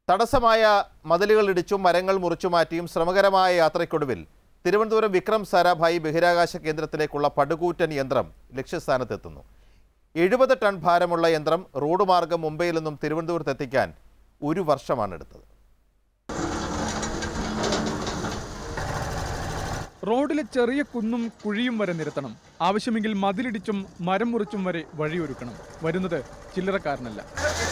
തടസ്സമായ മതിലുകൾ ഇടിച്ചും മരങ്ങൾ മുറിച്ചു മാറ്റിയും ശ്രമകരമായ യാത്രയ്ക്കൊടുവിൽ തിരുവനന്തപുരം വിക്രം സാരാഭായി ബഹിരാകാശ കേന്ദ്രത്തിലേക്കുള്ള പടുകൂറ്റൻ യന്ത്രം ലക്ഷ്യസ്ഥാനത്തെത്തുന്നു എഴുപത് ടൺ ഭാരമുള്ള യന്ത്രം റോഡ് മാർഗം മുംബൈയിൽ നിന്നും തിരുവനന്തപുരത്ത് എത്തിക്കാൻ ഒരു വർഷമാണ് എടുത്തത് റോഡിലെ ചെറിയ കുന്നും കുഴിയും വരെ നിരത്തണം ആവശ്യമെങ്കിൽ മതിലിടിച്ചും മരം മുറിച്ചും വരെ വഴിയൊരുക്കണം വരുന്നത് ചില്ലറക്കാരനല്ല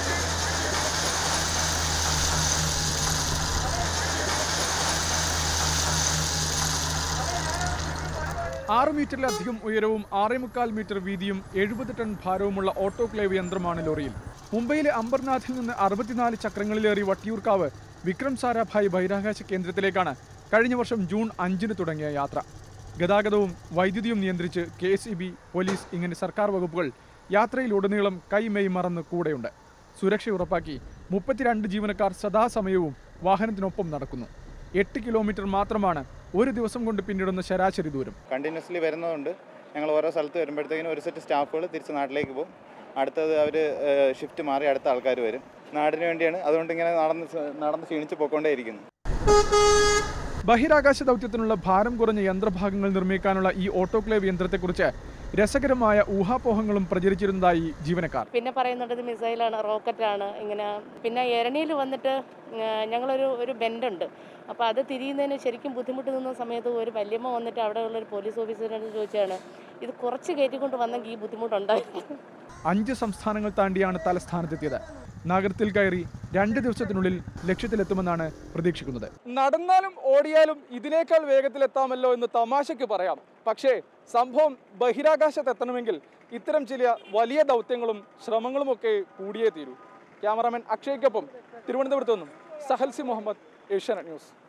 ആറ് മീറ്ററിലധികം ഉയരവും ആറേ മുക്കാൽ മീറ്റർ വീതിയും എഴുപത് ടൺ ഭാരവുമുള്ള ഓട്ടോക്ലേവ് യന്ത്രമാണ് ലോറിയിൽ മുംബൈയിലെ അംബർനാഥിൽ നിന്ന് അറുപത്തിനാല് ചക്രങ്ങളിലേറി വട്ടിയൂർക്കാവ് വിക്രം സാരാഭായ് ബഹിരാകാശ കേന്ദ്രത്തിലേക്കാണ് കഴിഞ്ഞ വർഷം ജൂൺ അഞ്ചിന് തുടങ്ങിയ യാത്ര ഗതാഗതവും വൈദ്യുതിയും നിയന്ത്രിച്ച് K S E B police ഇങ്ങനെ സർക്കാർ വകുപ്പുകൾ യാത്രയിലുടനീളം കൈമെയ് മറന്ന് കൂടെയുണ്ട് സുരക്ഷ ഉറപ്പാക്കി മുപ്പത്തിരണ്ട് ജീവനക്കാർ സദാസമയവും വാഹനത്തിനൊപ്പം നടക്കുന്നു എട്ട് കിലോമീറ്റർ മാത്രമാണ് ഒരു ദിവസം കൊണ്ട് പിന്നിടുന്ന ശരാശരി ദൂരം കണ്ടിന്യൂസ്ലി വരുന്നതുകൊണ്ട് ഞങ്ങൾ ഓരോ സ്ഥലത്ത് വരുമ്പോഴത്തേക്കിനും ഒരു സെറ്റ് സ്റ്റാഫുകൾ തിരിച്ച് നാട്ടിലേക്ക് പോകും അടുത്തത് അവർ ഷിഫ്റ്റ് മാറി അടുത്ത ആൾക്കാർ വരും നാടിന് വേണ്ടിയാണ് അതുകൊണ്ട് ഇങ്ങനെ നടന്ന് സ- നടന്ന് ക്ഷീണിച്ച് പോയിക്കൊണ്ടേയിരിക്കുന്നു ബഹിരാകാശ ദൗത്യത്തിനുള്ള ഭാരം കുറഞ്ഞ യന്ത്രഭാഗങ്ങൾ നിർമ്മിക്കാനുള്ള ഈ ഓട്ടോക്ലേവ് യന്ത്രത്തെക്കുറിച്ച് രസകരമായ ഊഹാപോഹങ്ങളും പ്രചരിച്ചിരുന്നതായി ജീവനക്കാർ പിന്നെ പറയുന്നത് ഇത് മിസൈലാണ് റോക്കറ്റാണ് ഇങ്ങനെ പിന്നെ എരണിയിൽ വന്നിട്ട് ആ, ഞങ്ങളൊരു ഒരു ബെൻഡുണ്ട് അപ്പോൾ അത് തിരിയുന്നതിന് ശരിക്കും ബുദ്ധിമുട്ട് നിന്ന സമയത്ത് ഒരു വല്യമ്മ വന്നിട്ട് അവിടെ ഉള്ള ഒരു പോലീസ് ഓഫീസറിനോട് ചോദിച്ചാണ് ഇത് കുറച്ച് കയറ്റിക്കൊണ്ട് വന്നെങ്കിൽ ഈ ബുദ്ധിമുട്ടുണ്ടായിരുന്നു അഞ്ച് സംസ്ഥാനങ്ങൾ താണ്ടിയാണ് തലസ്ഥാനത്തെത്തിയത് നഗരത്തിൽ കയറി രണ്ട് ദിവസത്തിനുള്ളിൽ ലക്ഷ്യത്തിലെത്തുമെന്നാണ് പ്രതീക്ഷിക്കുന്നത് നടന്നാലും ഓടിയാലും ഇതിനേക്കാൾ വേഗത്തിലെത്താമല്ലോ എന്ന് തമാശയ്ക്ക് പറയാം പക്ഷേ സംഭവം ബഹിരാകാശത്തെത്തണമെങ്കിൽ ഇത്തരം ചില വലിയ ദൗത്യങ്ങളും ശ്രമങ്ങളുമൊക്കെ കൂടിയേ തീരൂ ക്യാമറാമാൻ അക്ഷയ്ക്കൊപ്പം തിരുവനന്തപുരത്ത് നിന്നും സഹൽസി മുഹമ്മദ് ഏഷ്യാനെറ്റ് ന്യൂസ്